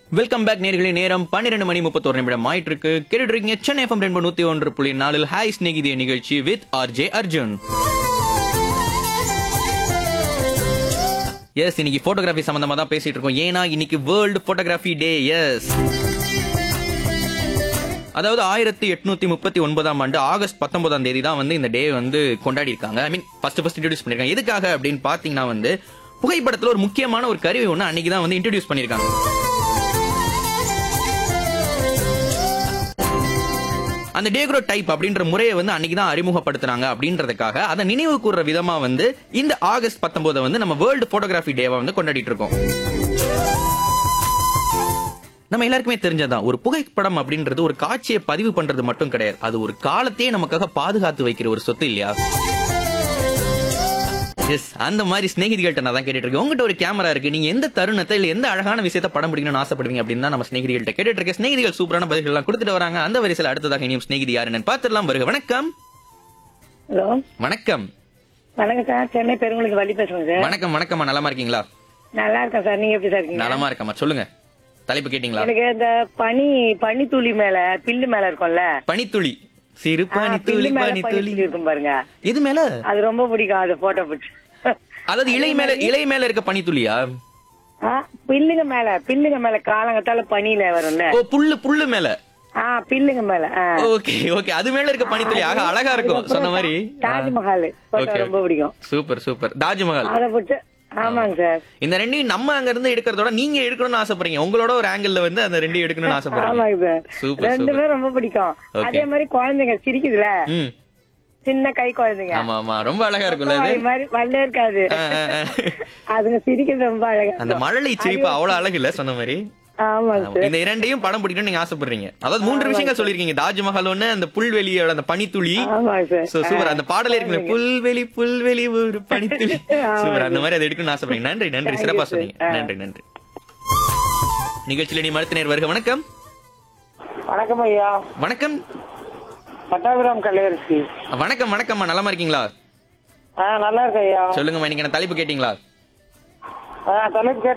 Welcome back நேர்களை நேரம் பன்னிரெண்டு மணி முப்பத்தோரு நிமிடம் ஆயிட்டு இருக்கு கேட்டுட்டு இருக்கீங்க சென்னை எஃப்எம் ரெண்டு நூத்தி ஒன்று புள்ளி நாலில் ஹாய் ஸ்நேகிதிய நிகழ்ச்சி வித் ஆர்ஜே அர்ஜுன் எஸ் இன்னைக்கு போட்டோகிராஃபி சம்பந்தமா தான் பேசிட்டு இருக்கோம் ஏன்னா இன்னைக்கு வேர்ல்டு போட்டோகிராஃபி டே எஸ் அதாவது ஆயிரத்தி எட்நூத்தி முப்பத்தி ஒன்பதாம் ஆண்டு ஆகஸ்ட் பத்தொன்பதாம் தேதி தான் வந்து இந்த டே வந்து கொண்டாடி இருக்காங்க I mean first first introduce பண்ணிருக்காங்க எதுக்காக அப்படின்னு பாத்தீங்கன்னா வந்து புகைப்படத்துல ஒரு முக்கியமான ஒரு கருவி ஒன்று அன்னைக்கு தான் வந்து இன்ட்ரடியூஸ் பண்ணிருக்காங்க அந்த டேக்ரோ டைப் அப்படின்ற முறையை வந்து அன்னைக்கு தான் அறிமுகப்படுத்துனாங்க அப்படின்றதுக்காக அதை நினைவு கூறுற விதமா வந்து இந்த ஆகஸ்ட் 19 வந்து நம்ம வேர்ல்டு போட்டோகிராஃபி டேவை வந்து கொண்டாடிட்டு இருக்கோம் நம்ம எல்லாருக்குமே தெரிஞ்சதுதான் ஒரு புகைப்படம் அப்படின்றது ஒரு காட்சியை பதிவு பண்றது மட்டும் கிடையாது அது ஒரு காலத்தையே நமக்காக பாதுகாத்து வைக்கிற ஒரு சொத்து இல்லையா எஸ் அந்த மாதிரி ஸ்நேகிதிகள்ட்ட நான் தான் கேட்டுட்டு இருக்கேன் உங்ககிட்ட ஒரு கேமரா இருக்கு நீங்க எந்த தருணத்தை இல்ல எந்த அழகான விஷயத்தை படம் பிடிக்கணும்னு ஆசைப்படுவீங்க அப்படின்னு தான் நம்ம ஸ்நேகிதிகள்ட்ட கேட்டுட்டு இருக்கேன் ஸ்நேகிதிகள் சூப்பரான பதில்கள் எல்லாம் கொடுத்துட்டு வராங்க அந்த வரிசையில் அடுத்ததாக இனியும் ஸ்நேகிதி யாருன்னு பார்த்துடலாம் வருக வணக்கம் ஹலோ வணக்கம் வணக்கம் சார் சென்னை பெருங்குளுக்கு வழி பேசுறேன் சார் வணக்கம் வணக்கம்மா நலமா இருக்கீங்களா நல்லா இருக்கேன் சார் நீங்க எப்படி சார் இருக்கீங்க நலமா இருக்கம்மா சொல்லுங்க தலைப்பு கேட்டீங்களா எனக்கு இந்த பனி பனித்துளி மேல பில்லு மேல இருக்கும்ல பனித்துளி சிறு ஆ, பனித்துளி பில்லு மேல பனித்துளி பனித்துளி இருக்கும் பாருங்க இது மேல அது ரொம்ப பிடிக்கும் அது போட்டோ பிடிச்சி அதாவது இலை மேல இலை மேல இருக்க பனித்துளியா பில்லுங்க மேல பில்லுங்க மேல காலங்கத்தால பனியில வரும்ல ஓ புல்லு புல்லு மேல ஆ பில்லுங்க மேல ஆ. ஓகே ஓகே அது மேல இருக்க பனித்துளி ஆக அழகா இருக்கும் சொன்ன மாதிரி தாஜ்மஹால் போட்டோ Okay. ரொம்ப பிடிக்கும் சூப்பர் சூப்பர் தாஜ்மஹால் அதை பிடிச்ச ஆமாங்க சார் இந்த ரெண்டையும் நம்ம அங்க இருந்து எடுக்கிறதோட நீங்க எடுக்கணும்னு ஆசைப்படுறீங்க உங்களோட ஒரு ஆங்கிள் வந்து அந்த ரெண்டையும் எடுக்கணும்னு ஆசைப்படுறீங்க ஆமாங்க சார் சூப்பர் ரெண்டுமே சூப்பர் ரொம்ப பிடிக்கும் Okay. அதே மாதிரி குழந்தைங்க சிரிக்குதுல ம் சின்ன கை குழந்தைங்க ஆமா ஆமா ரொம்ப அழகா இருக்கும்ல அது அது மாதிரி வல்லே இருக்காது ஆ, ஆ, ஆ. அதுங்க சிரிக்கிறது ரொம்ப அழகா அந்த இருக்கும். மழலை சிரிப்பு அவ்வளவு அழகு இல்ல சொன்ன மாதிரி ஆமாங்க ஆமா. சார் இந்த இரண்டையும் படம் பிடிக்கணும்னு நீங்க ஆசைப்படுறீங்க அதாவது மூன்று விஷயங்கள் சொல்லிருக்கீங்க தாஜ்மஹால் ஒண்ணு அந்த புல்வெளியோட அந்த பனித்துளி ஆமாங்க சார் சோ சூப்பர் அந்த பாடலே இருக்குல்ல புல்வெளி புல்வெளி ஒரு பனித்துளி சூப்பர் அந்த மாதிரி அதை எடுக்கணும்னு ஆசைப்படுறீங்க நன்றி நன்றி Thank சிறப்பா you, sir. சொன்னீங்க ஆ. நன்றி நன்றி நிகழ்ச்சியில நீ மறுத்த நேர் வருக வணக்கம் வணக்கம் ஐயா வணக்கம் பட்டாபிராம் கலையரசி வணக்கம் வணக்கம்மா நலமா இருக்கீங்களா ஆ நல்லா இருக்கு ஐயா சொல்லுங்கம்மா இன்னைக்கு என்ன தலைப்பு கேட்டீங்களா ஆ தலைப்பு